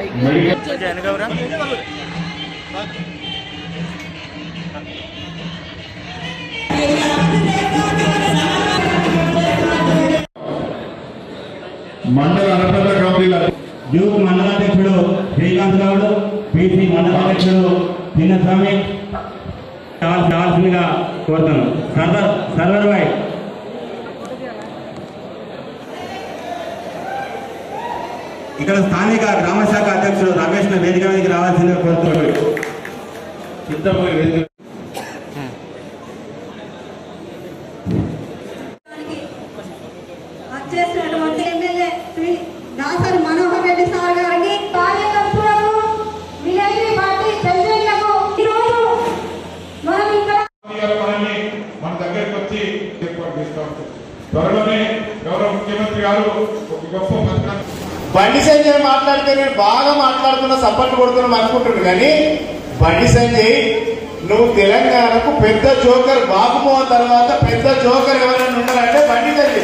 మండల అనపద కమిటీల డ్యూక్ మండలాధ్యక్షుడు శ్రీకాంత్ గౌడ్ పిసి మండలాధ్యక్షుడు చిన్నస్వామి కావాల్సి కావాల్సిందిగా కోరుతాను సర్వర్ సర్వర్ బాయ్ ఇక్కడ స్థానిక గ్రామ శాఖ అధ్యక్షుడు రమేష్ వేదిక మీదకి రావాల్సిందిగా కోరుతున్నాడు చిత్తపోయి వేదిక వచ్చేసినటువంటి ఎమ్మెల్యే శ్రీ దాసరి మనోహర్ రెడ్డి సార్ గారికి కార్యకర్తలకు విలేజ్ పార్టీ ప్రెసిడెంట్లకు ఈరోజు మనం ఇక్కడ గారు మనల్ని మన దగ్గరికి వచ్చి ఏర్పాటు చేస్తా ఉంటారు త్వరలోనే గౌరవ ముఖ్యమంత్రి గారు ఒక గొప్ప పథకాన్ని బండి సంజయ్ మాట్లాడితే నేను బాగా మాట్లాడుతున్నా సపోర్ట్ కొడుతున్నాం అనుకుంటున్నాను కానీ బండి సంజయ్ నువ్వు తెలంగాణకు పెద్ద జోకర్ బాబుమోహన్ తర్వాత పెద్ద జోకర్ ఎవరైనా ఉన్నారంటే బండి సంజయ్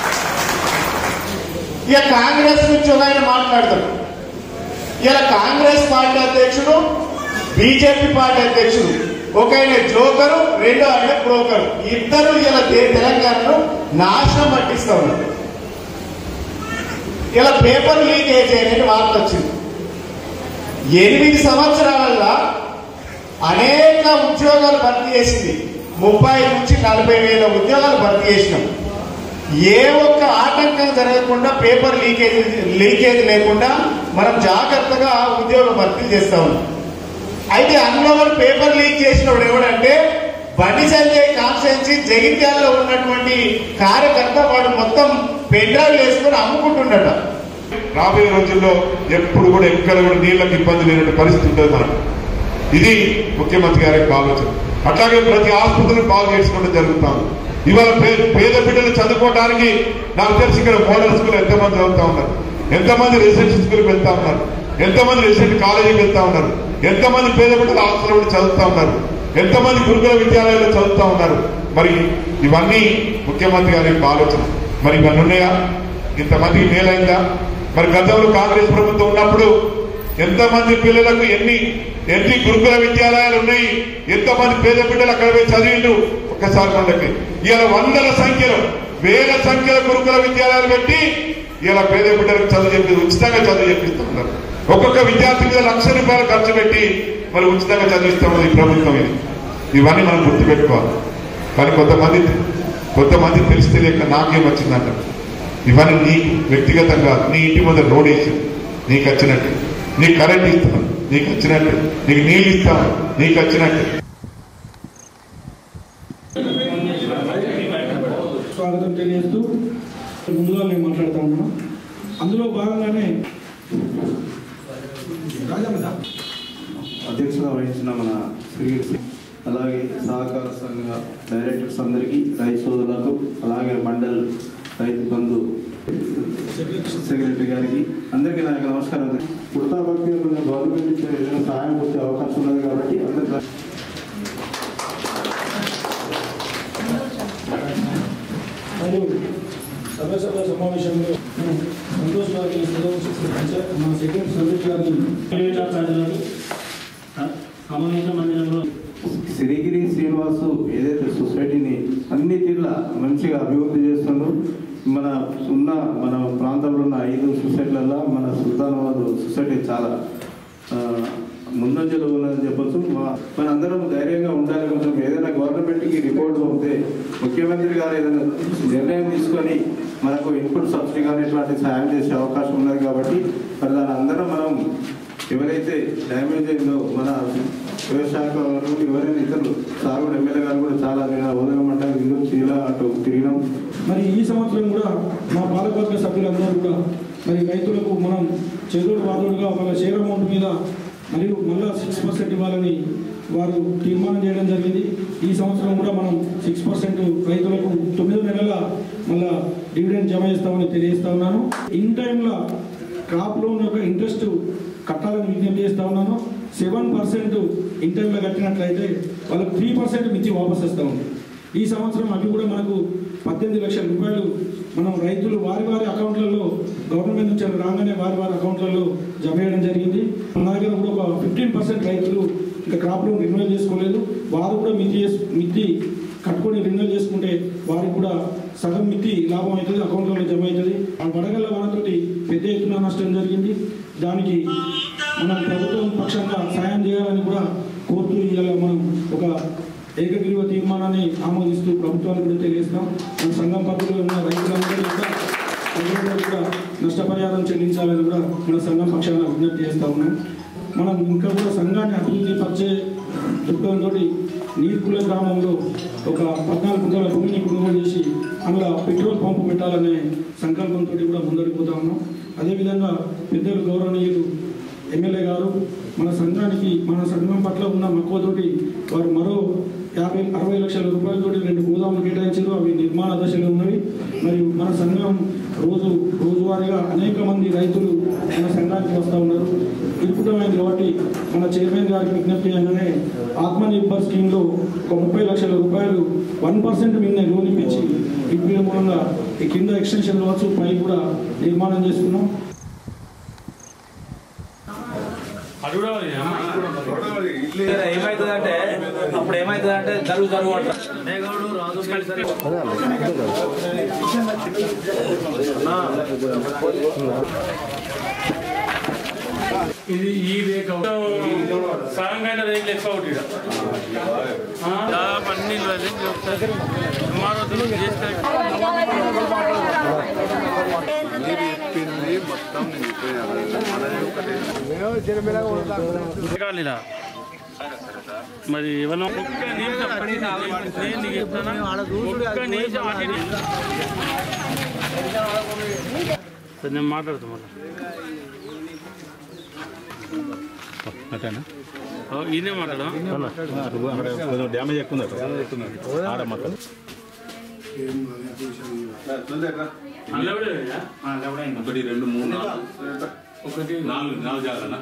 ఇక కాంగ్రెస్ నుంచి ఒక ఆయన మాట్లాడతాడు ఇలా కాంగ్రెస్ పార్టీ అధ్యక్షుడు బీజేపీ పార్టీ అధ్యక్షుడు ఒక ఆయన జోకరు రెండో ఆయన బ్రోకరు ఇద్దరు ఇలా తే- తెలంగాణను నాశనం పట్టిస్తా ఉన్నారు ఇలా పేపర్ లీక్ అనే వార్త వచ్చింది ఎనిమిది సంవత్సరాలలో అనేక ఉద్యోగాలు భర్తీ చేసింది ముప్పై నుంచి నలభై వేల ఉద్యోగాలు భర్తీ చేసినాం ఏ ఒక్క ఆటంకం జరగకుండా పేపర్ లీకేజ్ లీకేజ్ లేకుండా మనం జాగ్రత్తగా ఉద్యోగ భర్తీ చేస్తా ఉన్నాం అయితే అందులో వాడు పేపర్ లీక్ చేసినప్పుడు ఎవడంటే బండి సంజయ్ కాన్స్టెన్సీ జగిత్యాలలో ఉన్నటువంటి కార్యకర్త వాడు మొత్తం పెండ్రైవ్ వేసుకొని అమ్ముకుంటున్నాడు రాబోయే రోజుల్లో ఎప్పుడు కూడా ఎక్కడ కూడా నీళ్ళకి ఇబ్బంది లేనటువంటి పరిస్థితి ఉంటుంది మనకు ఇది ముఖ్యమంత్రి గారి యొక్క ఆలోచన అట్లాగే ప్రతి ఆసుపత్రిని బాగు చేసుకోవడం జరుగుతాం ఇవాళ పే- పేద బిడ్డలు చదువుకోవడానికి నాకు తెలిసి ఇక్కడ మోడల్ స్కూల్ ఎంతమంది చదువుతా ఉన్నారు ఎంతమంది రెసిడెన్షియల్ స్కూల్కి వెళ్తా ఉన్నారు ఎంతమంది రెసిడెంట్ కాలేజీకి వెళ్తా ఉన్నారు ఎంతమంది పేద బిడ్డలు హాస్టల్ కూడా చదువుతా ఉన్నారు ఎంతమంది గురుకుల విద్యాలయాల్లో చదువుతా ఉన్నారు మరి ఇవన్నీ ముఖ్యమంత్రి గారి యొక్క ఆలోచన మరి ఇవన్నీ ఉన్నాయా ఇంతమందికి మేలైందా మరి గతంలో కాంగ్రెస్ ప్రభుత్వం ఉన్నప్పుడు ఎంతమంది పిల్లలకు ఎన్ని ఎన్ని గురుకుల విద్యాలయాలు ఉన్నాయి ఎంతమంది పేద బిడ్డలు అక్కడ పోయి చదివిండ్రు ఒక్కసారి మనకి ఇలా వందల సంఖ్యలో వేల సంఖ్యలో గురుకుల విద్యాలయాలు పెట్టి ఇలా పేద బిడ్డలకు చదువు చెప్పి ఉచితంగా చదువు చెప్పిస్తూ ఉన్నారు ఒక్కొక్క విద్యార్థి మీద లక్ష రూపాయలు ఖర్చు పెట్టి మరి ఉచితంగా చదివిస్తూ ఉన్నది ఈ ప్రభుత్వం ఇది ఇవన్నీ మనం గుర్తుపెట్టుకోవాలి కానీ కొంతమంది కొంతమంది తెలిసి తెలియక నాకేం వచ్చిందంట ఇవన్నీ నీకు వ్యక్తిగతంగా నీ ఇంటి ముందర రోడ్ వేసి నీకు వచ్చినట్టు నీకు కరెంట్ ఇస్తాను నీకు వచ్చినట్టు నీకు నీళ్ళు ఇస్తాను నీకు వచ్చినట్టు స్వాగతం తెలియజేస్తూ ముందుగా నేను మాట్లాడుతా ఉన్నాను అందులో భాగంగానే అధ్యక్షత వహించిన మన శ్రీ అలాగే సహకార సంఘ డైరెక్టర్స్ అందరికీ రైతు సోదరులకు అలాగే మండల్ రైతు బంధు సెక్రటరీ గారికి అందరికీ నా యొక్క నమస్కారం పుడతా భక్తి కొంచెం గవర్నమెంట్ నుంచి ఏదైనా సహాయం వచ్చే అవకాశం ఉన్నది కాబట్టి అందరికీ మరియు సభ్యసభ సమావేశంలో సంతోష్ గారికి మా సెక్రటరీ సంతోష్ గారిని సమావేశ మందిరంలో సిరిగిరి శ్రీనివాసు ఏదైతే సొసైటీని అన్ని తీర్ల మంచిగా అభివృద్ధి చేస్తుండ్రు మన ఉన్న మన ప్రాంతంలో ఉన్న ఐదు సొసైటీలలో మన సుల్తానాబాద్ సొసైటీ చాలా ఆ, ముందంజలో ఉన్నదని చెప్పొచ్చు మా- మనందరం ధైర్యంగా ఉండాలి కొంచెం ఏదైనా గవర్నమెంట్కి రిపోర్ట్ పంపితే ముఖ్యమంత్రి గారు ఏదైనా నిర్ణయం తీసుకొని మనకు ఇన్పుట్ సబ్సిడీ కానీ ఇట్లాంటి సాయం చేసే అవకాశం ఉన్నది కాబట్టి మరి దాని అందరం మనం ఎవరైతే డ్యామేజ్ అయిందో మన వ్యవసాయ వారు ఎవరైనా ఇతరులు సార్ కూడా ఎమ్మెల్యే గారు కూడా చాలా నేను ఉదయం మండలం ఇల్లు చీల అటు తిరిగినాం మరి ఈ సంవత్సరం కూడా మా పాలకవర్గ సభ్యులందరూ కూడా మరి రైతులకు మనం చెరువులు వాదులుగా వాళ్ళ షేర్ అమౌంట్ మీద మరియు మళ్ళా సిక్స్ పర్సెంట్ ఇవ్వాలని వారు తీర్మానం చేయడం జరిగింది ఈ సంవత్సరం కూడా మనం సిక్స్ పర్సెంట్ రైతులకు తొమ్మిది నెలల మళ్ళా డివిడెండ్ జమ చేస్తామని తెలియజేస్తా ఉన్నాను ఇన్ టైంలో క్రాప్ లోన్ యొక్క ఇంట్రెస్ట్ కట్టాలని విజ్ఞప్తి చేస్తా ఉన్నాను సెవెన్ పర్సెంట్ ఇన్ టైంలో కట్టినట్లయితే వాళ్ళకి త్రీ పర్సెంట్ మించి వాపస్ వస్తూ ఉంది ఈ సంవత్సరం అవి కూడా మనకు పద్దెనిమిది లక్షల రూపాయలు మనం రైతులు వారి వారి అకౌంట్లలో గవర్నమెంట్ నుంచి రాగానే వారి వారి అకౌంట్లలో జమ చేయడం జరిగింది మన దగ్గర కూడా ఒక ఫిఫ్టీన్ పర్సెంట్ రైతులు ఇంకా క్రాప్ లోన్ రెన్యువల్ చేసుకోలేదు వారు కూడా మితి చేసు మితి కట్టుకొని రెన్యువల్ చేసుకుంటే వారికి కూడా సగం మితి లాభం అవుతుంది అకౌంట్లలో జమ అవుతుంది ఆ వడగళ్ళ వానతోటి పెద్ద ఎత్తున నష్టం జరిగింది దానికి మనం ప్రభుత్వం పక్షంగా సాయం చేయాలని కూడా కోరుతూ ఇవాళ మనం ఒక ఏకగ్రీవ తీర్మానాన్ని ఆమోదిస్తూ ప్రభుత్వానికి కూడా తెలియజేస్తాం మన సంఘం పద్ధతిలో ఉన్న రైతులందరూ కూడా రైతులందరూ కూడా నష్టపరిహారం చెల్లించాలని కూడా మన సంఘం పక్షాన విజ్ఞప్తి చేస్తా ఉన్నాం మనం ఇంకా కూడా సంఘాన్ని అభివృద్ధి పరిచే దృక్పథంతో నీర్కుల గ్రామంలో ఒక పద్నాలుగు గుంటల భూమిని కొనుగోలు చేసి అందులో పెట్రోల్ పంపు పెట్టాలనే సంకల్పంతో కూడా ముందరికి పోతా ఉన్నాం అదేవిధంగా పెద్దలు గౌరవనీయులు ఎమ్మెల్యే గారు మన సంఘానికి మన సంఘం పట్ల ఉన్న మక్కువతోటి వారు మరో యాభై అరవై లక్షల రూపాయలతోటి రెండు గోదాములు కేటాయించారు అవి నిర్మాణ దశలో ఉన్నవి మరియు మన సంఘం రోజు రోజువారీగా అనేక మంది రైతులు మన సంఘానికి వస్తూ ఉన్నారు ఇరుకుటమైంది కాబట్టి మన చైర్మన్ గారికి విజ్ఞప్తి చేయగానే ఆత్మనిర్భర్ స్కీమ్లో ఒక ముప్పై లక్షల రూపాయలు వన్ పర్సెంట్ మీద లోన్ ఇప్పించి ఇప్పించడం మూలంగా ఈ కింద ఎక్స్టెన్షన్ కావచ్చు పై కూడా నిర్మాణం చేసుకున్నాం ఏమైతుందంటే అప్పుడు ఏమైతుందంటే జరుగు జరుగు అంటారు ఇది ఈ రేఖ సగం కంటే రేట్లు ఎక్కువ ఒకటి ఈడ. ఆ? దాదాపు అన్ని రేట్లు ఒకసారి సుమారు చేస్తే కాలేదా? మరి ఎవరో ఒక్క నిమిషం నేను నీకు చెప్తానా? ఒక్క నిమిషం అటు ఇటు. సరే, నేను మాట్లాడుతా మళ్ళీ ఓ, ఈయనే మాట్లాడా డ్యామేజ్ ఎక్కువ ఉంది ఆడ మొత్తం అల్ల కూడా లేదా? ఒకటి రెండు మూడు నాలుగు ఒకటి నాలుగు నాలుగు జాగ్రత్త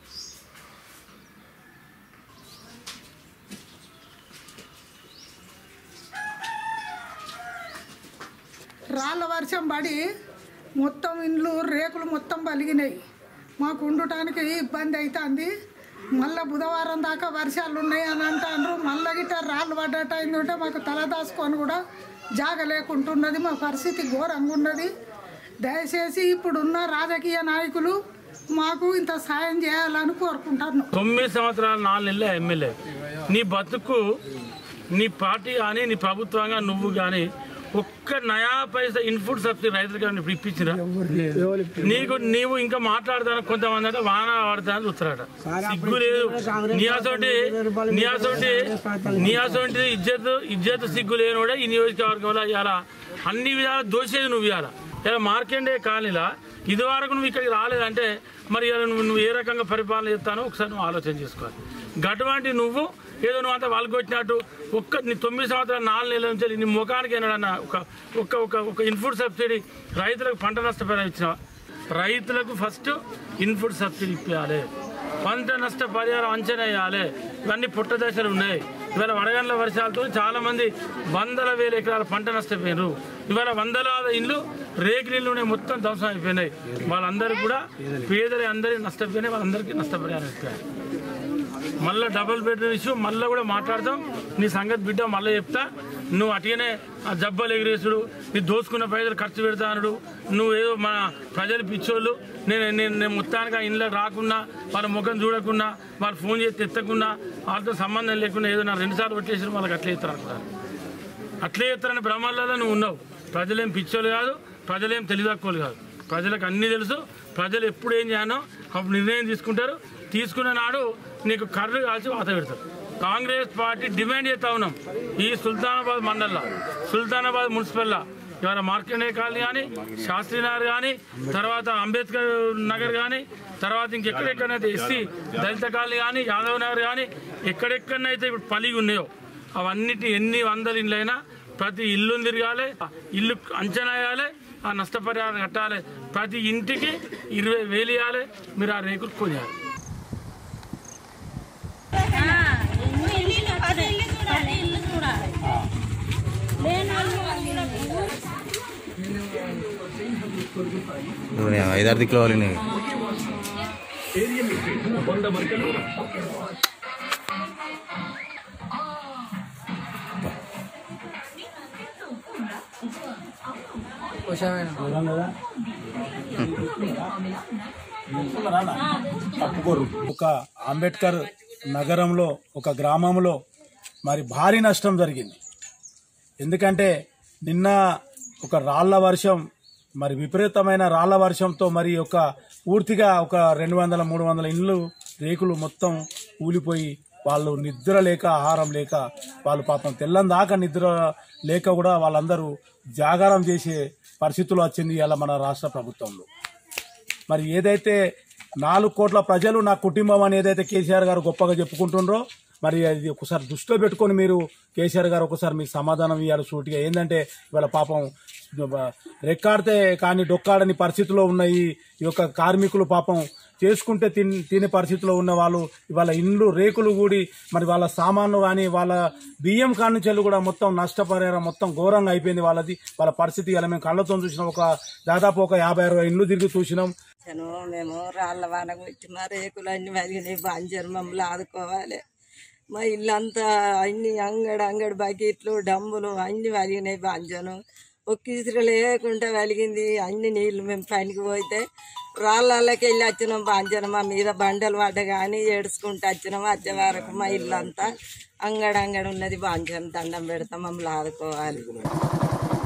రాళ్ళ వర్షం పడి మొత్తం ఇండ్లు రేకులు మొత్తం పలిగినాయి మాకు ఉండటానికి ఇబ్బంది అవుతుంది మళ్ళీ బుధవారం దాకా వర్షాలు ఉన్నాయి అని అంటారు మళ్ళీ గిట్ట రాళ్ళు పడ్డట్టు అయిందంటే మాకు తల దాచుకొని కూడా జాగ లేకుంటున్నది మా పరిస్థితి ఘోరంగా ఉన్నది దయచేసి ఇప్పుడున్న రాజకీయ నాయకులు మాకు ఇంత సాయం చేయాలని కోరుకుంటాను తొమ్మిది సంవత్సరాలు నాలుగు నెలల ఎమ్మెల్యే నీ బతుకు నీ పార్టీ కానీ నీ ప్రభుత్వంగా నువ్వు కానీ ఒక్క నయా పైసా ఇన్పుట్ సబ్సిడీ రైతులకు కానీ ఇప్పుడు ఇప్పించిరా నీకు నీవు ఇంకా మాట్లాడతాను కొంతమంది అంటే వాన పడతానని చూస్తారట సిగ్గు లేదు నియాసోటి నియాసోటి నియాసోటి ఇజ్జత్ ఇజ్జత్ సిగ్గు లేనివాడే ఈ నియోజకవర్గంలో ఇవాళ అన్ని విధాలు దోషేది నువ్వు ఇవాళ ఇలా మార్కెండే కాలనీలా ఇది వరకు నువ్వు ఇక్కడికి రాలేదంటే మరి ఇవాళ నువ్వు నువ్వు ఏ రకంగా పరిపాలన చేస్తానో ఒకసారి నువ్వు ఆలోచన చేసుకోవాలి గటువంటి నువ్వు ఏదో నువ్వు అంతా వాళ్ళు కొట్టినట్టు ఒక్క నీ తొమ్మిది సంవత్సరాలు నాలుగు నెలల నుంచి నీ ముఖానికి ఏనాడన్నా ఒక ఒక ఒక ఒక ఇన్పుట్ సబ్సిడీ రైతులకు పంట నష్టపరిహారం ఇచ్చినావా రైతులకు ఫస్ట్ ఇన్పుట్ సబ్సిడీ ఇప్పించాలి పంట నష్ట పరిహారం అంచనా వేయాలి ఇవన్నీ పుట్ట దశలు ఉన్నాయి ఇవాళ వడగండ్ల వర్షాలతో చాలా మంది వందల వేల ఎకరాల పంట నష్టపోయినారు ఇవాళ వందలాది ఇండ్లు రేగినీళ్ళు ఉన్నాయి మొత్తం ధ్వంసం అయిపోయినాయి వాళ్ళందరూ కూడా పేదలు అందరి నష్టపోయినాయి వాళ్ళందరికీ నష్టపరిహారం ఇస్తారు మళ్ళీ డబుల్ బెడ్రూమ్ ఇష్యూ మళ్ళీ కూడా మాట్లాడతాం నీ సంగతి బిడ్డ మళ్ళీ చెప్తా నువ్వు అటుగానే ఆ జబ్బలు ఎగిరేసుడు నీ దోసుకున్న పైసలు ఖర్చు పెడతానుడు నువ్వు ఏదో మన ప్రజలు పిచ్చోళ్ళు నేను నేను నేను మొత్తానికి ఆ ఇంట్లో రాకున్నా వాళ్ళ ముఖం చూడకుండా వాళ్ళు ఫోన్ చేసి ఎత్తకుండా వాళ్ళతో సంబంధం లేకుండా ఏదో నా రెండుసార్లు కొట్టేసి వాళ్ళకి అట్లే ఇస్తారు అనుకుంటారు అట్లే చేస్తారని భ్రమాలలో నువ్వు ఉన్నావు ప్రజలేం పిచ్చోళ్ళు కాదు ప్రజలేం తెలివితక్కువలు కాదు ప్రజలకు అన్నీ తెలుసు ప్రజలు ఎప్పుడు ఏం చేయాలో అప్పుడు నిర్ణయం తీసుకుంటారు తీసుకున్న నాడు నీకు కర్రు కాల్చి వాత పెడతారు కాంగ్రెస్ పార్టీ డిమాండ్ చేస్తా ఉన్నాం ఈ సుల్తానాబాద్ మండల్లో సుల్తానాబాద్ మున్సిపల్లో ఇవాళ మార్కండే కాలనీ కానీ శాస్త్రీనగర్ కానీ తర్వాత అంబేద్కర్ నగర్ కానీ తర్వాత ఇంకెక్కడెక్కడైతే ఎస్సీ దళిత కాలనీ కానీ యాదవ్ నగర్ కానీ ఎక్కడెక్కడనైతే ఇప్పుడు పలిగి ఉన్నాయో అవన్నిటి ఎన్ని వందల ఇండ్లైనా ప్రతి ఇల్లు తిరగాలి ఇల్లు అంచనా వేయాలి ఆ నష్టపరిహారం కట్టాలి ప్రతి ఇంటికి ఇరవై వేలు ఇవ్వాలి మీరు ఆ రేకులు కొనియాలి ఇల్లు చూడాలి ఇల్లు చూడాలి లేని వాళ్ళు ఇప్పుడు నేను ఐదారు దిక్కులు వాళ్ళు నేను తప్పుకోరు ఒక అంబేద్కర్ నగరంలో ఒక గ్రామంలో మరి భారీ నష్టం జరిగింది ఎందుకంటే నిన్న ఒక రాళ్ల వర్షం మరి విపరీతమైన రాళ్ల వర్షంతో మరి ఒక పూర్తిగా ఒక రెండు వందల మూడు వందల ఇండ్లు రేకులు మొత్తం కూలిపోయి వాళ్ళు నిద్ర లేక ఆహారం లేక వాళ్ళు పాపం తెల్లం దాకా నిద్ర లేక కూడా వాళ్ళందరూ జాగారం చేసే పరిస్థితులు వచ్చింది ఇలా మన రాష్ట్ర ప్రభుత్వంలో మరి ఏదైతే నాలుగు కోట్ల ప్రజలు నా కుటుంబం అని ఏదైతే కేసీఆర్ గారు గొప్పగా చెప్పుకుంటుండ్రో మరి అది ఒకసారి దృష్టిలో పెట్టుకొని మీరు కేసీఆర్ గారు ఒకసారి మీకు సమాధానం ఇవ్వాలి సూటిగా ఏంటంటే ఇవాళ పాపం రెక్కాడితే కానీ డొక్కాడని పరిస్థితిలో ఉన్న ఈ ఈ యొక్క కార్మికులు పాపం చేసుకుంటే తిన్ తినే పరిస్థితిలో ఉన్న వాళ్ళు ఇవాళ ఇండ్లు రేకులు కూడి మరి వాళ్ళ సామాన్లు కానీ వాళ్ళ బియ్యం కానుంచెల్లు కూడా మొత్తం నష్టపరిహారం మొత్తం ఘోరంగా అయిపోయింది వాళ్ళది వాళ్ళ పరిస్థితి ఇలా మేము కళ్ళతో చూసినాం ఒక దాదాపు ఒక యాభై అరవై ఇండ్లు తిరిగి చూసినాం వచ్చాను మేము రాళ్ళ వానకు వచ్చి మా రేకులు అన్ని వదిలినాయి బాంజరు మమ్మల్ని ఆదుకోవాలి మా ఇల్లంతా అన్ని అంగడి అంగడి బకెట్లు డమ్ములు అన్ని వలిగినాయి బాంజను ఒక్క ఇసురు లేకుండా వెలిగింది అన్ని నీళ్లు మేము పనికి పోతే రాళ్ళకి వెళ్ళి వచ్చినాం బాంజను మా మీద బండలు పడ్డ కానీ ఏడుచుకుంటూ వచ్చినాం వచ్చే వరకు మా ఇల్లంతా అంగడి అంగడి ఉన్నది బాంజను దండం పెడతాం మమ్మల్ని ఆదుకోవాలి